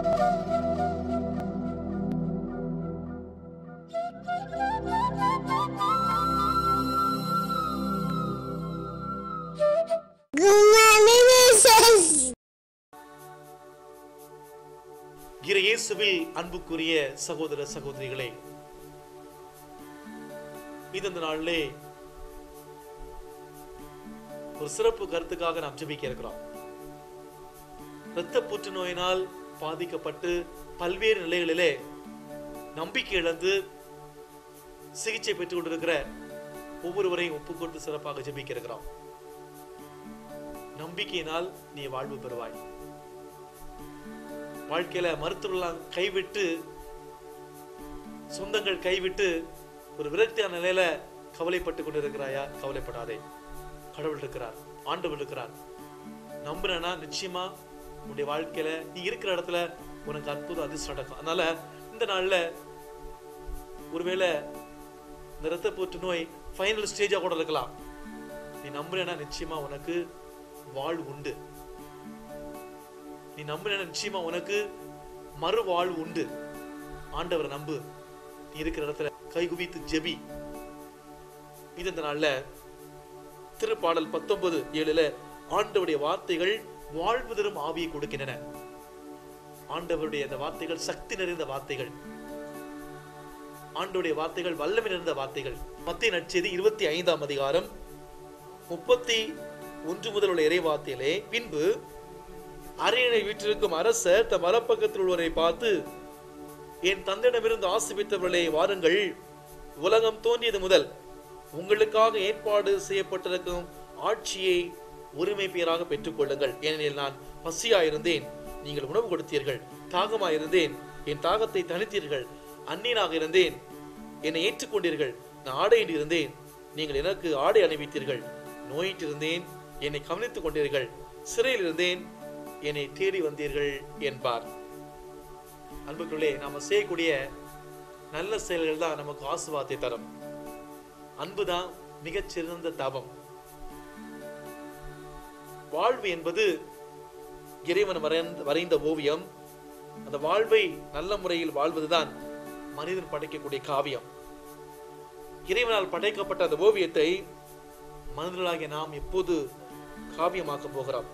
இறை இயேசுவில் அன்புக்குரிய சகோதர சகோதரிகளே இந்த நாளிலே ஒரு சிறப்பு கருத்துக்காக நாம் ஜெபிக்க இருக்கிறோம் இரத்த புற்றுநோயினால் பாதிக்கப்பட்டு பல்வேறு நிலைகளிலே நம்பிக்கை இழந்து சிகிச்சை பெற்றுக் கொண்டிருக்கிற ஒவ்வொருவரையும் ஒப்புக்கொண்டு சிறப்பாக ஜெபிக்க இருக்கிறோம் நம்பிக்கையினால் நீ வாழ்வு பெறுவாய் வாழ்க்கையில மருத்துவர்களாம் கைவிட்டு சொந்தங்கள் கைவிட்டு ஒரு விரக்தியான நிலையில கவலைப்பட்டு கொண்டு இருக்கிறாயா கவலைப்படாதே கடவுள் இருக்கிறார் ஆண்டவர் இருக்கிறார் நம்புறேன்னா நிச்சயமா உன்னுடைய வாழ்க்கையில நீ இருக்கிற இடத்துல உனக்கு அற்புதம் அதிர்ஷ்டம் நடக்கும் அதனால இந்த நாள்ல ஒருவேளை இந்த இரத்த புற்று நோய் ஃபைனல் ஸ்டேஜா கூட இருக்கலாம் நீ நம்புறேன்னா நிச்சயமா உனக்கு வாழ்வு உண்டு நீ நம்பின நிச்சயமா உனக்கு மறுவாழ்வு உண்டு ஆண்டவரை நம்பு நீ இருக்கிற இடத்துல கைகுவித்து ஜெபி இது இந்த நாள்ல திருப்பாடல் பத்தொன்பது ஏழுல ஆண்டவருடைய வார்த்தைகள் வாழ்வு தரும் ஆவியை கொடுக்கின்றன ஆண்டவருடைய அந்த வார்த்தைகள் சக்தி நிறைந்த வார்த்தைகள் ஆண்டவருடைய வார்த்தைகள் வல்லமை நிறைந்த வார்த்தைகள் மத்திய நற்செய்தி இருபத்தி ஐந்தாம் அதிகாரம் முப்பத்தி ஒன்று முதல் உள்ள இறை வார்த்தையிலே பின்பு அரியணை வீற்றிருக்கும் அரசர் தம் வலப்பக்கத்தில் உள்ளவரை பார்த்து என் தந்தையிடமிருந்து ஆசிபித்தவர்களே வாருங்கள் உலகம் தோன்றியது முதல் உங்களுக்காக ஏற்பாடு செய்யப்பட்டிருக்கும் ஆட்சியை உரிமை பெயராக பெற்றுக்கொள்ளுங்கள் ஏனெனில் நான் பசியாயிருந்தேன் நீங்கள் உணவு கொடுத்தீர்கள் தாகமாயிருந்தேன் என் தாகத்தை தணித்தீர்கள் அந்நியனாக இருந்தேன் என்னை ஏற்றுக்கொண்டீர்கள் நான் ஆடையிட்டு இருந்தேன் நீங்கள் எனக்கு ஆடை அணிவித்தீர்கள் நோயிட்டிருந்தேன் என்னை கவனித்துக் கொண்டீர்கள் சிறையில் இருந்தேன் என்னை தேடி வந்தீர்கள் என்பார் அன்புக்குள்ளே நாம செய்யக்கூடிய நல்ல செயல்கள் தான் நமக்கு ஆசுவாத்தை தரும் அன்புதான் மிகச்சிறந்த தபம் வாழ்வு என்பது இறைவன் வரைந்த வரைந்த ஓவியம் அந்த வாழ்வை நல்ல முறையில் வாழ்வதுதான் மனிதன் படைக்கக்கூடிய காவியம் இறைவனால் படைக்கப்பட்ட அந்த ஓவியத்தை மனிதர்களாகிய நாம் எப்போது காவியமாக்க போகிறோம்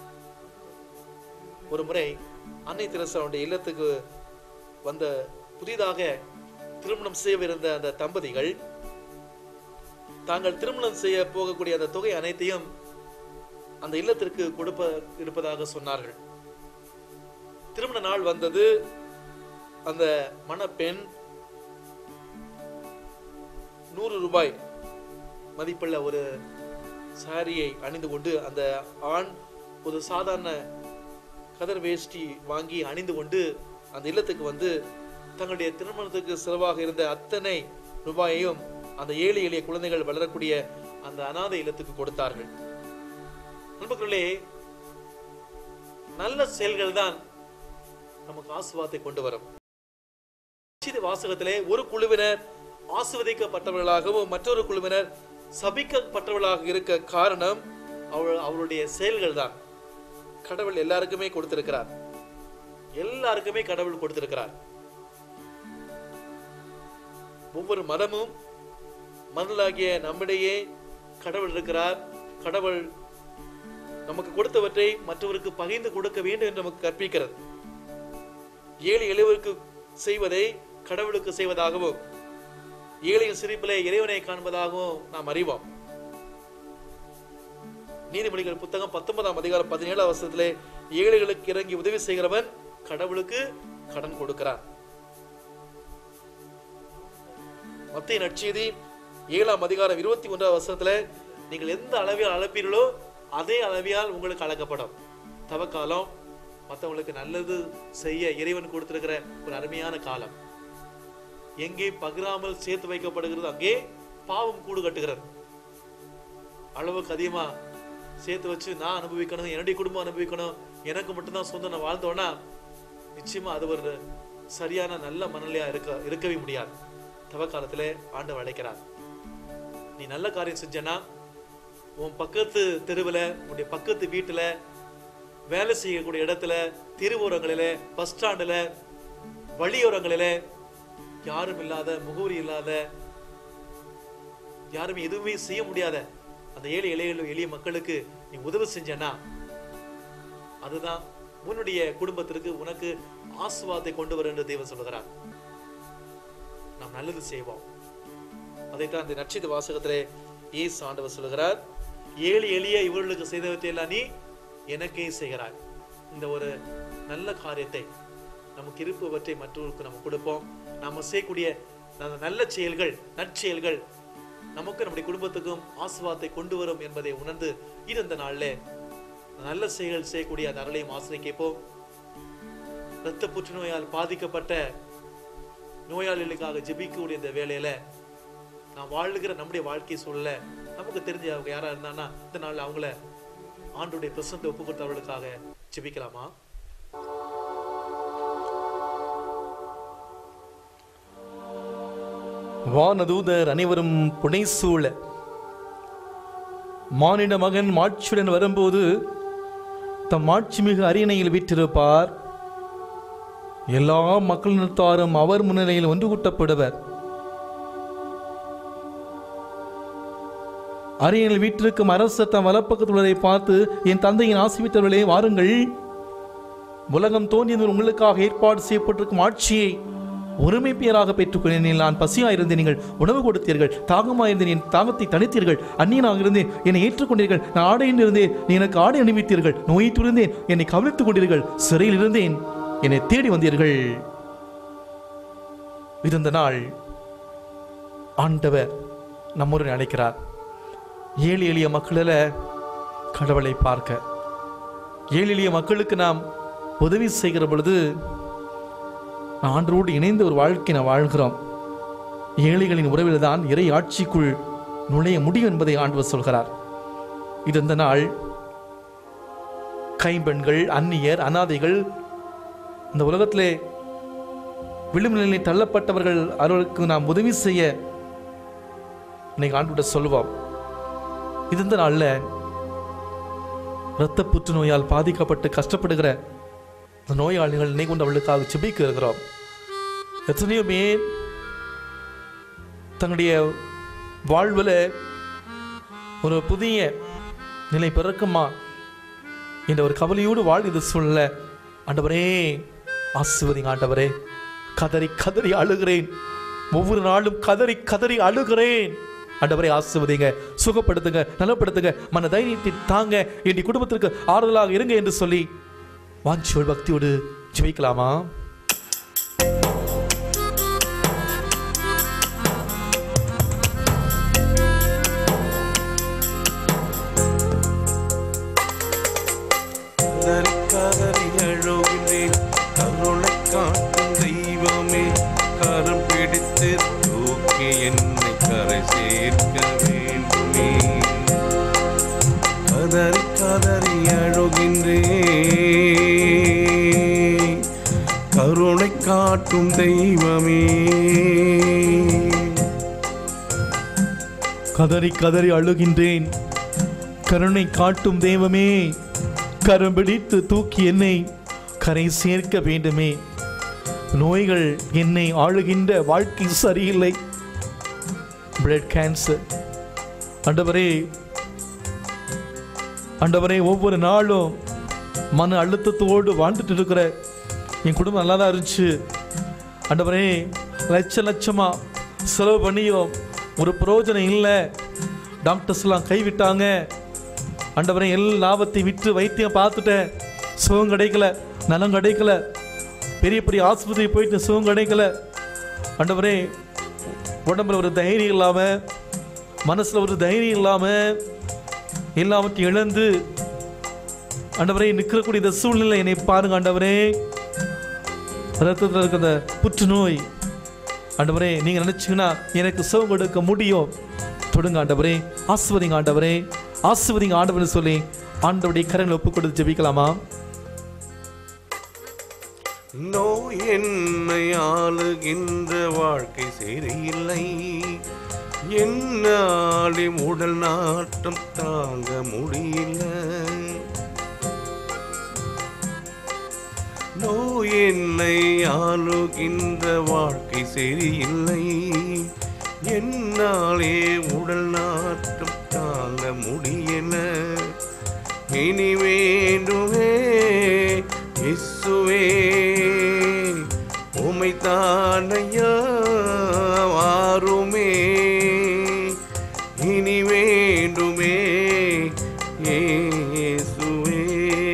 ஒரு முறை அன்னை தெரசாவுடைய இல்லத்துக்கு வந்த புதிதாக திருமணம் செய்யவிருந்த அந்த தம்பதிகள் தாங்கள் திருமணம் செய்ய போகக்கூடிய அந்த தொகை அனைத்தையும் அந்த இல்லத்திற்கு கொடுப்ப இருப்பதாக சொன்னார்கள் திருமண நாள் வந்தது அந்த மணப்பெண் நூறு ரூபாய் மதிப்புள்ள ஒரு சாரியை அணிந்து கொண்டு அந்த ஆண் ஒரு சாதாரண கதர் வேஷ்டி வாங்கி அணிந்து கொண்டு அந்த இல்லத்துக்கு வந்து தங்களுடைய திருமணத்துக்கு செலவாக இருந்த அத்தனை ரூபாயையும் அந்த ஏழை எளிய குழந்தைகள் வளரக்கூடிய அந்த அனாதை இல்லத்துக்கு கொடுத்தார்கள் நண்பர்களே நல்ல செயல்கள் தான் நமக்கு ஆசுவாத்தை கொண்டு வரும் செய்தி வாசகத்திலே ஒரு குழுவினர் ஆசிர்வதிக்கப்பட்டவர்களாகவும் மற்றொரு குழுவினர் சபிக்கப்பட்டவர்களாக இருக்க காரணம் அவள் அவருடைய செயல்கள் தான் கடவுள் எல்லாருக்குமே கொடுத்திருக்கிறார் எல்லாருக்குமே கடவுள் கொடுத்திருக்கிறார் ஒவ்வொரு மதமும் மனதிலாகிய நம்மிடையே கடவுள் இருக்கிறார் கடவுள் நமக்கு கொடுத்தவற்றை மற்றவருக்கு பகிர்ந்து கொடுக்க வேண்டும் என்று நமக்கு கற்பிக்கிறது ஏழை எளியவருக்கு செய்வதை கடவுளுக்கு செய்வதாகவும் ஏழையின் சிரிப்பிலே இறைவனை காண்பதாகவும் நாம் அறிவோம் நீதிமொழிகள் புத்தகம் பத்தொன்பதாம் அதிகாரம் பதினேழாம் வருஷத்திலே ஏழைகளுக்கு இறங்கி உதவி செய்கிறவன் கடவுளுக்கு கடன் கொடுக்கிறான் மத்திய நற்செய்தி ஏழாம் அதிகாரம் இருபத்தி ஒன்றாம் வருஷத்துல நீங்கள் எந்த அளவியால் அழைப்பீர்களோ அதே அளவியால் உங்களுக்கு அழைக்கப்படும் தவக்காலம் மற்றவங்களுக்கு நல்லது செய்ய இறைவன் கொடுத்திருக்கிற ஒரு அருமையான காலம் எங்கே பகிராமல் சேர்த்து வைக்கப்படுகிறது அங்கே பாவம் கூடு கட்டுகிறது அளவுக்கு அதிகமா சேர்த்து வச்சு நான் அனுபவிக்கணும் என்னுடைய குடும்பம் அனுபவிக்கணும் எனக்கு மட்டும்தான் சொந்தம் நான் வாழ்ந்தோன்னா நிச்சயமா அது ஒரு சரியான நல்ல மனநிலையா இருக்க இருக்கவே முடியாது தவக்காலத்திலே ஆண்டவர் அழைக்கிறார் நீ நல்ல காரியம் செஞ்சனா உன் பக்கத்து தெருவில் உன்னுடைய பக்கத்து வீட்டுல வேலை செய்யக்கூடிய இடத்துல தெருவோரங்களில பஸ் ஸ்டாண்டுல வழியோரங்களில யாரும் இல்லாத முகவரி இல்லாத யாரும் எதுவுமே செய்ய முடியாத அந்த ஏழை எளிய எளிய மக்களுக்கு நீ உதவி செஞ்சனா அதுதான் உன்னுடைய குடும்பத்திற்கு உனக்கு ஆசுவாதத்தை கொண்டு வரும் என்று தேவன் சொல்லுகிறார் நாம் நல்லது செய்வோம் அதைத்தான் இந்த நட்சத்திர வாசகத்திலே இயேசு ஆண்டவர் சொல்லுகிறார் ஏழு எளிய இவர்களுக்கு செய்தவற்றை எல்லாம் நீ எனக்கே செய்கிறாய் இந்த ஒரு நல்ல காரியத்தை நமக்கு இருப்பவற்றை மற்றவர்களுக்கு நம்ம கொடுப்போம் நாம செய்யக்கூடிய அந்த நல்ல செயல்கள் நற்செயல்கள் நமக்கு நம்முடைய குடும்பத்துக்கும் ஆசுவாதத்தை கொண்டு வரும் என்பதை உணர்ந்து இது இந்த நாள்ல நல்ல செயல்கள் செய்யக்கூடிய அந்த அருளையும் ஆசிரியை கேட்போம் இரத்த புற்றுநோயால் பாதிக்கப்பட்ட நோயாளிகளுக்காக ஜெபிக்கக்கூடிய இந்த வேலையில நான் வாழுகிற நம்முடைய வாழ்க்கை சூழல நமக்கு தெரிஞ்ச அவங்க யாரா இருந்தாங்கன்னா இந்த நாள்ல அவங்கள ஆண்டுடைய பிரசந்த ஒப்பு கொடுத்தவர்களுக்காக ஜெபிக்கலாமா வானதூதர் அனைவரும் புனைசூழ மானிட மகன் மாட்சியுடன் வரும்போது தம் மாட்சிமிகு அரியணையில் வீற்றிருப்பார் எல்லா மக்களினத்தாரும் அவர் முன்னிலையில் ஒன்று கூட்டப்படுவர் அரியணையில் வீற்றிருக்கும் அரசர் தம் வலப்பக்கத்தில் உள்ளதை பார்த்து என் தந்தையின் ஆசிவித்தவர்களே வாருங்கள் உலகம் தோன்றியது உங்களுக்காக ஏற்பாடு செய்யப்பட்டிருக்கும் ஆட்சியை ஒருமை பேராக பெற்றுக்கொண்டேன் நான் பசியாயிருந்தேன் நீங்கள் உணவு கொடுத்தீர்கள் தாகமாயிருந்தேன் என் தாகத்தை தணித்தீர்கள் அந்நியனாக இருந்தேன் என்னை ஏற்றுக்கொண்டீர்கள் நான் ஆடையில் இருந்தேன் நீ எனக்கு ஆடை அணிவித்தீர்கள் நோயிற்றிருந்தேன் என்னை கவிழ்த்துக் கொண்டீர்கள் சிறையில் இருந்தேன் என்னை தேடி வந்தீர்கள் இருந்த நாள் ஆண்டவர் நம்முடன் அழைக்கிறார் ஏழை எளிய மக்களில் கடவுளை பார்க்க ஏழை எளிய மக்களுக்கு நாம் உதவி செய்கிற பொழுது நாம் ஆண்டரோடு இணைந்த ஒரு வாழ்க்கை நாம் வாழ்கிறோம் ஏழைகளின் உறவில் தான் இறை ஆட்சிக்குள் நுழைய முடியும் என்பதை ஆண்டவர் சொல்கிறார் இது இந்த நாள் கைம்பெண்கள் அந்நியர் அனாதைகள் இந்த உலகத்திலே விளிம்பு நிலையில் தள்ளப்பட்டவர்கள் அவர்களுக்கு நாம் உதவி செய்ய இன்னைக்கு ஆண்டு சொல்லுவோம் இது இந்த நாளில் இரத்த புற்றுநோயால் பாதிக்கப்பட்டு கஷ்டப்படுகிற இந்த நோயாளிகள் நினை கொண்டு அவளுக்காக செபிக்க இருக்கிறோம் எத்தனையோ பேர் தன்னுடைய வாழ்வில் ஒரு புதிய நிலை பிறக்குமா என்ற ஒரு கவலையோடு வாழ்கிற சூழல ஆண்டவரே ஆசிர்வதிங்க ஆண்டவரே கதறி கதறி அழுகிறேன் ஒவ்வொரு நாளும் கதறி கதறி அழுகிறேன் ஆண்டவரே ஆசிர்வதிங்க சுகப்படுத்துங்க நலப்படுத்துங்க மன தைரியத்தை தாங்க என் குடும்பத்திற்கு ஆறுதலாக இருங்க என்று சொல்லி வாஞ்சியோடு பக்தியோடு ஜெபிக்கலாமா கதறி கதறி அழுகின்றேன் கருணை காட்டும் தெய்வமே கரம் பிடித்து தூக்கி என்னை கரை சேர்க்க வேண்டுமே கதறி கதறி அழுகின்றேன் கருணை காட்டும் தெய்வமே கதறி கதறி அழுகின்றேன் கருணை காட்டும் தெய்வமே கரம் பிடித்து தூக்கி என்னை கரை சேர்க்க வேண்டுமே நோய்கள் என்னை ஆளுகின்ற வாழ்க்கை சரியில்லை பிளட் கேன்சர் ஆண்டவரே ஆண்டவரே ஒவ்வொரு நாளும் மன அழுத்தத்தோடு வாழ்ந்துட்டு இருக்கிற என் குடும்பம் நல்லா தான் இருந்துச்சு ஆண்டவரே லட்ச லட்சமா செலவு பண்ணியும் ஒரு பிரயோஜனம் இல்லை டாக்டர்ஸ்லாம் கைவிட்டாங்க ஆண்டவரே எல்லா லாபத்தை விற்று வைத்தியம் பார்த்துட்டேன் சுகம் கிடைக்கல நலம் கிடைக்கல பெரிய பெரிய ஆஸ்பத்திரி போயிட்டு சுகம் கிடைக்கல ஆண்டவரே உடம்புல ஒரு தைரியம் இல்லாமல் மனசில் ஒரு தைரியம் இல்லாமல் எல்லாவற்றையும் இழந்து ஆண்டவரே நிற்கக்கூடிய இந்த சூழ்நிலை என்னை பாருங்க ஆண்டவரே ரத்தத்தில் இருக்கிற அந்த புற்றுநோய் ஆண்டவரே நீங்கள் நினச்சிங்கன்னா எனக்கு சுகம் கொடுக்க முடியும் தொடுங்க ஆண்டவரே ஆசிர்வதிங்க ஆண்டவரே ஆசிர்வதிங்க ஆண்டவர்னு சொல்லி ஆண்டவருடைய கரங்களை ஒப்பு கொடுத்து ஜெபிக்கலாமா நோய் என்னை ஆளுகின்ற வாழ்க்கை சரியில்லை என்னாலே உடல் நாட்டம் தாங்க முடியல என்னை ஆளுகின்ற வாழ்க்கை சரியில்லை என்னாலே உடல் நாட்டம் தாங்க முடியல இனி வேண்டுமே இயேசுவே உமை தானையா வாருமே இனி வேண்டுமே இயேசுவே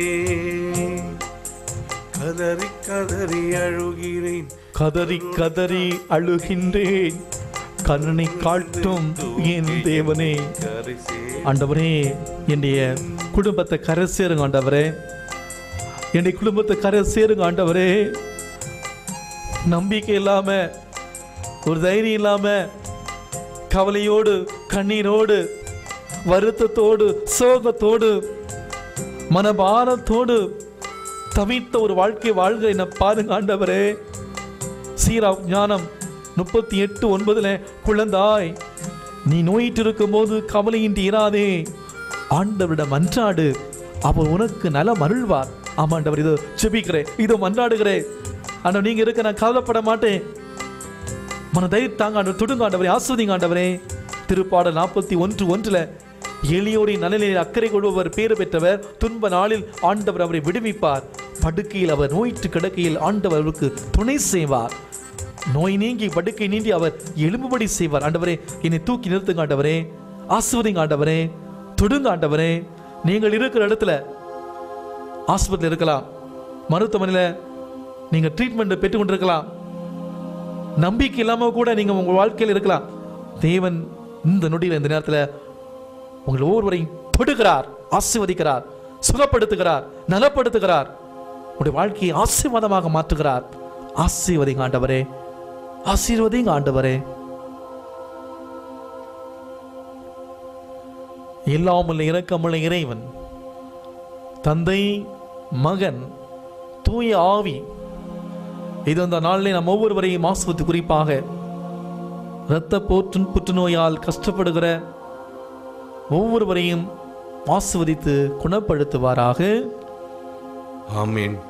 கதறி கதறி அழுகிறேன் கதறி கதறி அழுகின்றேன் கருணை காட்டும் என் தேவனே கரை சே ஆண்டவரே என்னுடைய குடும்பத்தை கரை சேருங்க ஆண்டவரே என்னுடைய குடும்பத்தை கரை சேருங்க ஆண்டவரே நம்பிக்கை இல்லாம ஒரு தைரியம் இல்லாம கவலையோடு கண்ணீரோடு வருத்தத்தோடு சோகத்தோடு மனபாரத்தோடு தவித்த ஒரு வாழ்க்கை வாழ்க என்ன பாருங்க ஆண்டவரே சீரா ஞானம் முப்பத்தி எட்டு ஒன்பதுல குழந்தாய் நீ நோயிட்டு இருக்கும்போது கவலையின்றி இராதே ஆண்டவரிடம் மன்றாடு அவர் உனக்கு நலம் அருள்வார் ஆமாண்டவர் இதோ செபிக்கிறேன் இதோ மன்றாடுகிறேன் ஆண்டவர் நீங்க இருக்க நான் கவலைப்பட மாட்டேன் மன தைரியத்தாங்க ஆண்டவர் தொடுங்க ஆண்டவரே ஆஸ்வதிங்க ஆண்டவரே திருப்பாடல் நாற்பத்தி ஒன்று ஒன்றுல எளியோரின் நலனில் அக்கறை கொள்பவர் பேறு பெற்றவர் துன்ப நாளில் ஆண்டவர் அவரை விடுவிப்பார் படுக்கையில் அவர் நோயிற்று கிடக்கையில் ஆண்டவர் அவருக்கு துணை செய்வார் நோய் நீங்கி படுக்கை நீங்கி அவர் எலும்புபடி செய்வார் ஆண்டவரே என்னை தூக்கி நிறுத்துங்க ஆண்டவரே ஆசிர்வதிங்க ஆண்டவரே தொடுங்க ஆண்டவரே நீங்கள் இருக்கிற இடத்துல ஆஸ்பத்திரியில் இருக்கலாம் மருத்துவமனையில் நீங்கள் ட்ரீட்மெண்ட் பெற்றுக்கொண்டிருக்கலாம் நம்பிக்கை இல்லாம கூட நீங்க உங்க வாழ்க்கையில் இருக்கலாம் தேவன் இந்த நொடியில் இந்த நேரத்தில் உங்கள் ஒவ்வொருவரையும் தொடுகிறார் ஆசீர்வதிக்கிறார் சுகப்படுத்துகிறார் நலப்படுத்துகிறார் உங்களுடைய வாழ்க்கையை ஆசீர்வாதமாக மாற்றுகிறார் ஆசீர்வதிங்க ஆண்டவரே ஆசீர்வதிங்க ஆண்டவரே எல்லாமுள்ள இரக்கமுள்ள இறைவன் தந்தை மகன் தூய ஆவி இது அந்த நாளிலே நாம் ஒவ்வொருவரையும் ஆஸ்வத்து குறிப்பாக இரத்த போற்று புற்றுநோயால் கஷ்டப்படுகிற ஒவ்வொருவரையும் ஆஸ்வதித்து குணப்படுத்துவாராக ஆமென்